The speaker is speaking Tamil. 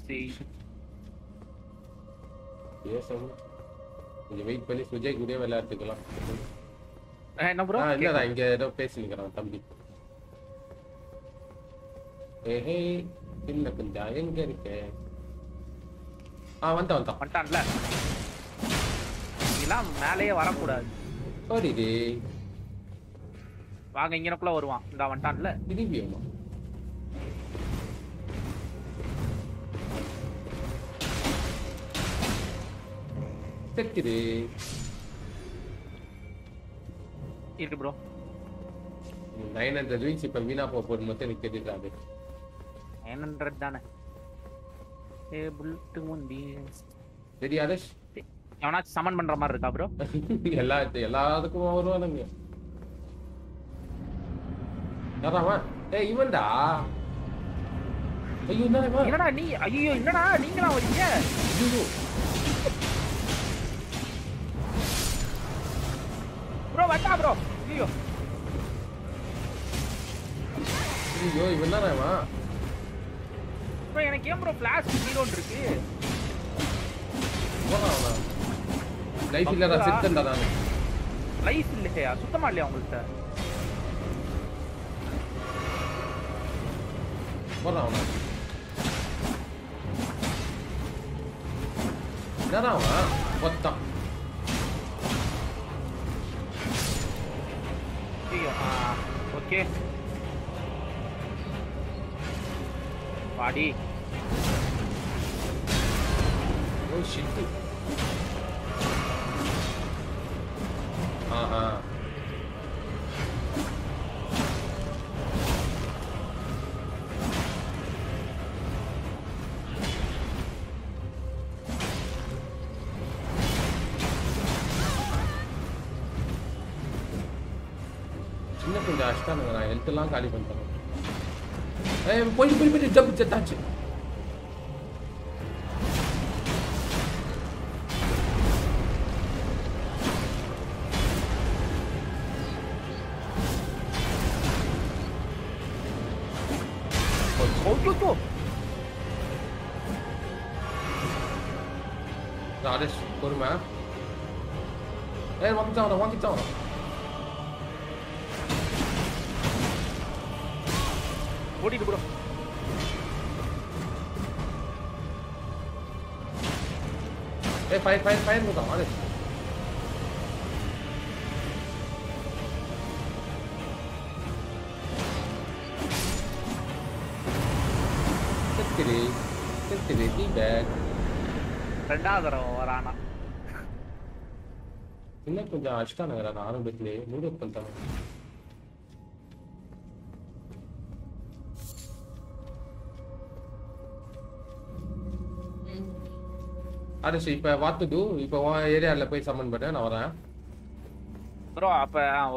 சி பேசணும் கொஞ்சம் வெயிட் பண்ணி சுஜய் கூட விளையாட்டுக்கலாம் என்ன ப்ரோ ஆ இல்லடா இங்க ஏதோ பேசினுக்கிறான் தம்பி ஏஹே இல்ல கொஞ்சம் எங்க இருக்க ஆ வந்தான் வந்தான் வந்துட்டான்ல இதெல்லாம் மேலேயே வரக்கூடாது ஓடிடு வாங்க இங்கனக்குள்ள வருவான் இந்த வந்துட்டான்ல திரும்பியுமா செத்துடு இருக்கு ப்ரோ நைன் ஹண்ட்ரட் ரீச் இப்ப வீணா போக போது மட்டும் எனக்கு தெரியுது நைன் ஹண்ட்ரட் தானே ஏ புல்லட்டு முந்தி சரி ஆதர்ஷ் எவனாச்சும் சமன் பண்ற மாதிரி இருக்கா ப்ரோ எல்லா எல்லாத்துக்கும் வருவானுங்க யாராவா ஏய் இவன்டா ஐயோ என்ன இவன்? என்னடா நீ ஐயோ என்னடா நீங்களா வரீங்க ஐயோ ப்ரோ வந்தா ப்ரோ ஐயோ ஐயோ இவன் தானே இவன் ப்ரோ எனக்கு ஏன் ப்ரோ ஃபிளாஷ் ஜீரோன்னு இருக்கு போலாம் அவன் லைஃப் இல்லடா செத்தன்டா நானு லைஃப் இல்லையா சுத்தமா இல்லையா உங்கள்கிட்ட போறான் அவன் என்னடா அவன் மொத்தம் ஐயோ ஓகே பாடி ஓ ஷிட் ஆஹா சின்ன கொஞ்சம் அஷ்டானுங்க நான் ஹெல்த் எல்லாம் காலி பண்ணிட்டேன் ஏய் போயிட்டு போயிட்டு போயிட்டு ஜம்ப் செத்தாச்சு ஐயோ ராஜேஷ் பொறுமை ஏய் வாங்கிச்சான் வாங்கிச்சான் ஓடிட்டு ப்ரோ ஏய் ஃபயர் ஃபயர் ஃபயர் இருக்கான் ராஜேஷ் செத்துரு செத்துரு டீ பேக் ரெண்டாவது தடவை வரானா இன்னும் கொஞ்சம் அஷ்டானுங்க நான் ஆரம்பத்திலே மூட் அப் பண்ணிட்டாங்க அரசு இப்ப வாத்துடு இப்ப உன் ஏரியால போய் சம்மன் பண்ண நான் வரேன் ப்ரோ அப்ப